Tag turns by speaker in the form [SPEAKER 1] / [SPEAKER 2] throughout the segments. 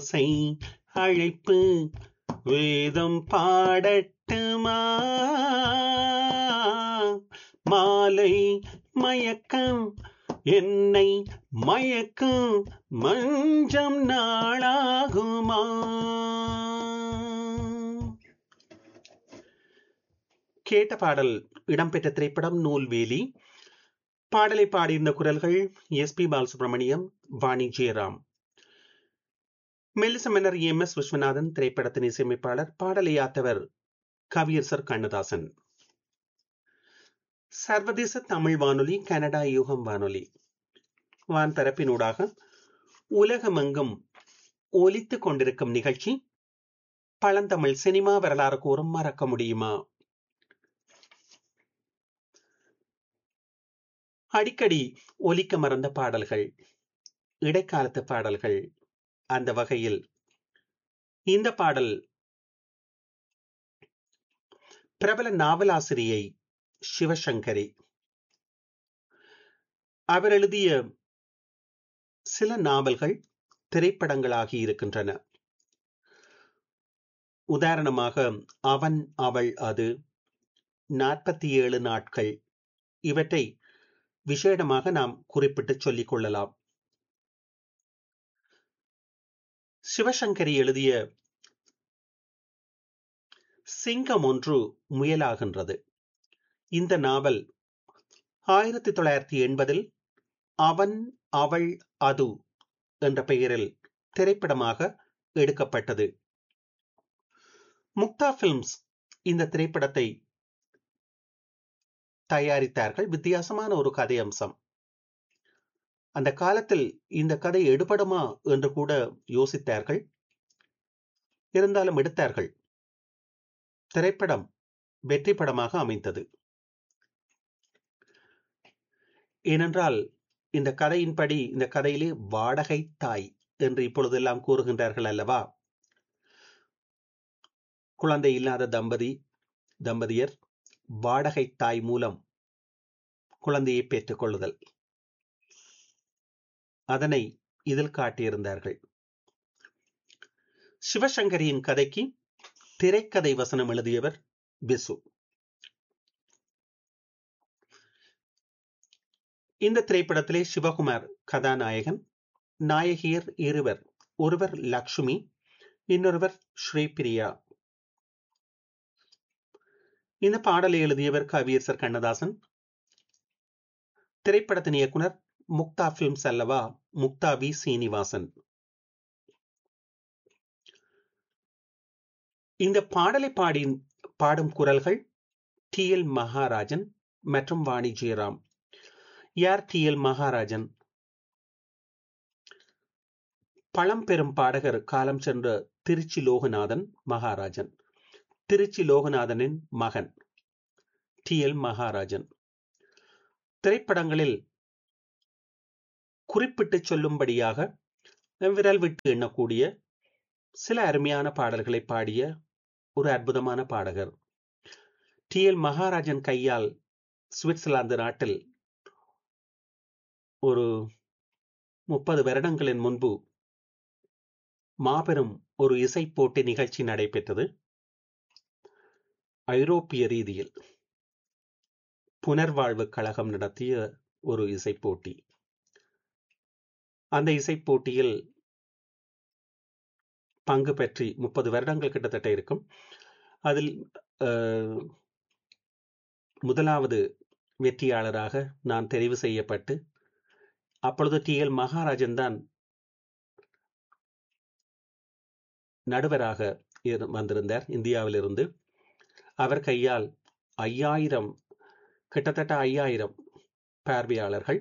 [SPEAKER 1] ஓசை அழைப்பு வேதம் பாடட்டுமா மாலை மயக்கம் என்னை மயக்கும் மஞ்சம் நாளாகுமா கேட்ட பாடல் இடம்பெற்ற திரைப்படம் நூல்வேலி பாடலை பாடியிருந்த குரல்கள் எஸ் பி பாலசுப்ரமணியம் வாணி ஜெயராம் மெல்லிச மன்னர் எம் எஸ் விஸ்வநாதன் திரைப்படத்தின் இசையமைப்பாளர் பாடலை யாத்தவர் கவியரசர் கண்ணதாசன் சர்வதேச தமிழ் வானொலி கனடா யூகம் வானொலி வான்பரப்பினூடாக உலகமெங்கும் ஒலித்துக் கொண்டிருக்கும் நிகழ்ச்சி பழந்தமிழ் சினிமா வரலாறு கூறும் மறக்க முடியுமா அடிக்கடி ஒலிக்க மறந்த பாடல்கள் இடைக்காலத்து பாடல்கள் அந்த வகையில் இந்த பாடல் பிரபல நாவலாசிரியை சிவசங்கரி அவர் எழுதிய சில நாவல்கள் திரைப்படங்களாகி இருக்கின்றன உதாரணமாக அவன் அவள் அது நாற்பத்தி ஏழு நாட்கள் இவற்றை விசேடமாக நாம் குறிப்பிட்டு சொல்லிக் கொள்ளலாம் சிவசங்கரி எழுதிய சிங்கம் ஒன்று முயலாகின்றது இந்த நாவல் ஆயிரத்தி தொள்ளாயிரத்தி எண்பதில் அவன் அவள் அது என்ற பெயரில் திரைப்படமாக எடுக்கப்பட்டது முக்தா பிலிம்ஸ் இந்த திரைப்படத்தை தயாரித்தார்கள் வித்தியாசமான ஒரு கதை அம்சம் அந்த காலத்தில் இந்த கதை எடுபடுமா என்று கூட யோசித்தார்கள் இருந்தாலும் எடுத்தார்கள் திரைப்படம் வெற்றி படமாக அமைந்தது ஏனென்றால் இந்த கதையின்படி இந்த கதையிலே வாடகை தாய் என்று இப்பொழுதெல்லாம் கூறுகின்றார்கள் அல்லவா குழந்தை இல்லாத தம்பதி தம்பதியர் வாடகை தாய் மூலம் குழந்தையை பெற்றுக் கொள்ளுதல் அதனை இதில் காட்டியிருந்தார்கள் சிவசங்கரியின் கதைக்கு திரைக்கதை வசனம் எழுதியவர் பிசு இந்த திரைப்படத்திலே சிவகுமார் கதாநாயகன் நாயகியர் இருவர் ஒருவர் லக்ஷ்மி இன்னொருவர் ஸ்ரீபிரியா இந்த பாடலை எழுதியவர் கவியரசர் கண்ணதாசன் திரைப்படத்தின் இயக்குனர் முக்தா பிலிம்ஸ் அல்லவா முக்தா வி சீனிவாசன் இந்த பாடலை பாடி பாடும் குரல்கள் டி எல் மகாராஜன் மற்றும் வாணி ஜெயராம் யார் டி எல் மகாராஜன் பழம்பெரும் பாடகர் காலம் சென்ற திருச்சி லோகநாதன் மகாராஜன் திருச்சி லோகநாதனின் மகன் டி எல் மகாராஜன் திரைப்படங்களில் குறிப்பிட்டு சொல்லும்படியாக விரல் விட்டு எண்ணக்கூடிய சில அருமையான பாடல்களை பாடிய ஒரு அற்புதமான பாடகர் டி எல் மகாராஜன் கையால் சுவிட்சர்லாந்து நாட்டில் ஒரு முப்பது வருடங்களின் முன்பு மாபெரும் ஒரு இசை போட்டி நிகழ்ச்சி நடைபெற்றது ஐரோப்பிய ரீதியில் புனர்வாழ்வு கழகம் நடத்திய ஒரு இசை போட்டி அந்த இசை போட்டியில் பங்கு பெற்றி முப்பது வருடங்கள் கிட்டத்தட்ட இருக்கும் அதில் முதலாவது வெற்றியாளராக நான் தெரிவு செய்யப்பட்டு அப்பொழுது டி எல் மகாராஜன் தான் நடுவராக வந்திருந்தார் இந்தியாவிலிருந்து அவர் கையால் ஐயாயிரம் கிட்டத்தட்ட ஐயாயிரம் பார்வையாளர்கள்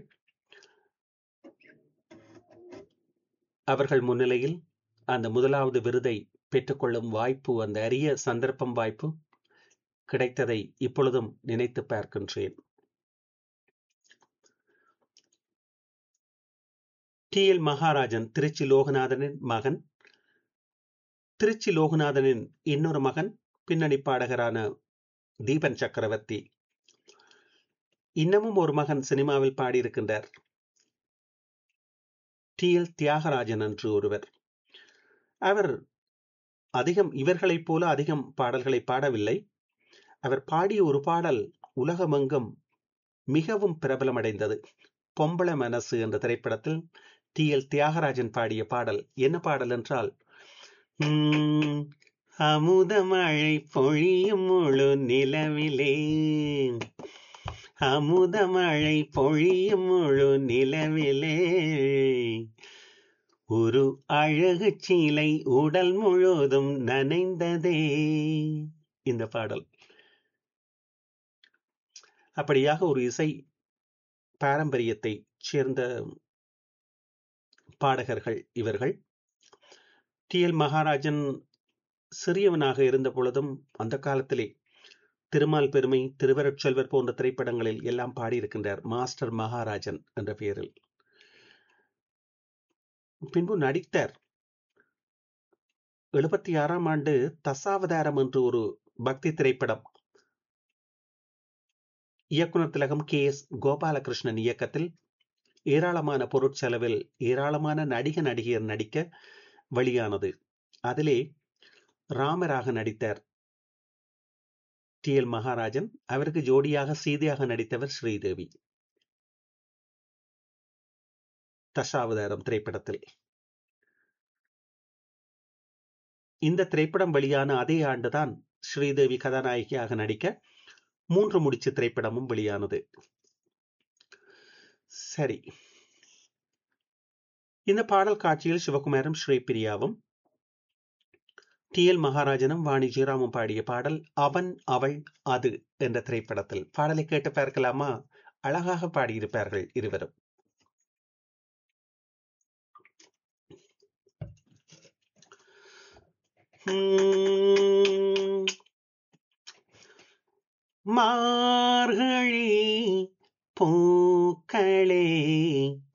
[SPEAKER 1] அவர்கள் முன்னிலையில் அந்த முதலாவது விருதை பெற்றுக்கொள்ளும் வாய்ப்பு அந்த அரிய சந்தர்ப்பம் வாய்ப்பு கிடைத்ததை இப்பொழுதும் நினைத்து பார்க்கின்றேன் டி எல் மகாராஜன் திருச்சி லோகநாதனின் மகன் திருச்சி லோகநாதனின் இன்னொரு மகன் பின்னணி பாடகரான தீபன் சக்கரவர்த்தி இன்னமும் ஒரு மகன் சினிமாவில் பாடியிருக்கின்றார் டி எல் தியாகராஜன் என்று ஒருவர் அவர் அதிகம் இவர்களைப் போல அதிகம் பாடல்களை பாடவில்லை அவர் பாடிய ஒரு பாடல் உலகமெங்கும் மிகவும் பிரபலமடைந்தது பொம்பள மனசு என்ற திரைப்படத்தில் டி எல் தியாகராஜன் பாடிய பாடல் என்ன பாடல் என்றால் அமுதமழை பொழியும் முழு நிலவிலே அமுதமழை பொழியும் முழு நிலவிலே ஒரு அழகு சீலை உடல் முழுவதும் நனைந்ததே இந்த பாடல் அப்படியாக ஒரு இசை பாரம்பரியத்தை சேர்ந்த பாடகர்கள் இவர்கள் டி எல் மகாராஜன் சிறியவனாக இருந்த பொழுதும் அந்த காலத்திலே திருமால் பெருமை திருவருட்செல்வர் போன்ற திரைப்படங்களில் எல்லாம் பாடியிருக்கின்றார் மாஸ்டர் மகாராஜன் என்ற பெயரில் பின்பு நடித்தார் எழுபத்தி ஆறாம் ஆண்டு தசாவதாரம் என்று ஒரு பக்தி திரைப்படம் இயக்குனர் திலகம் கே எஸ் கோபாலகிருஷ்ணன் இயக்கத்தில் ஏராளமான பொருட்செலவில் ஏராளமான நடிக நடிகையர் நடிக்க வெளியானது அதிலே ராமராக நடித்தார் டி எல் மகாராஜன் அவருக்கு ஜோடியாக சீதையாக நடித்தவர் ஸ்ரீதேவி தசாவதாரம் திரைப்படத்தில் இந்த திரைப்படம் வெளியான அதே ஆண்டுதான் ஸ்ரீதேவி கதாநாயகியாக நடிக்க மூன்று முடிச்சு திரைப்படமும் வெளியானது சரி இந்த பாடல் காட்சியில் சிவகுமாரும் ஸ்ரீபிரியாவும் டி எல் மகாராஜனும் வாணி ஜெயராமும் பாடிய பாடல் அவன் அவள் அது என்ற திரைப்படத்தில் பாடலை கேட்டு பார்க்கலாமா அழகாக பாடியிருப்பார்கள் இருவரும் மார்கழி பூக்களே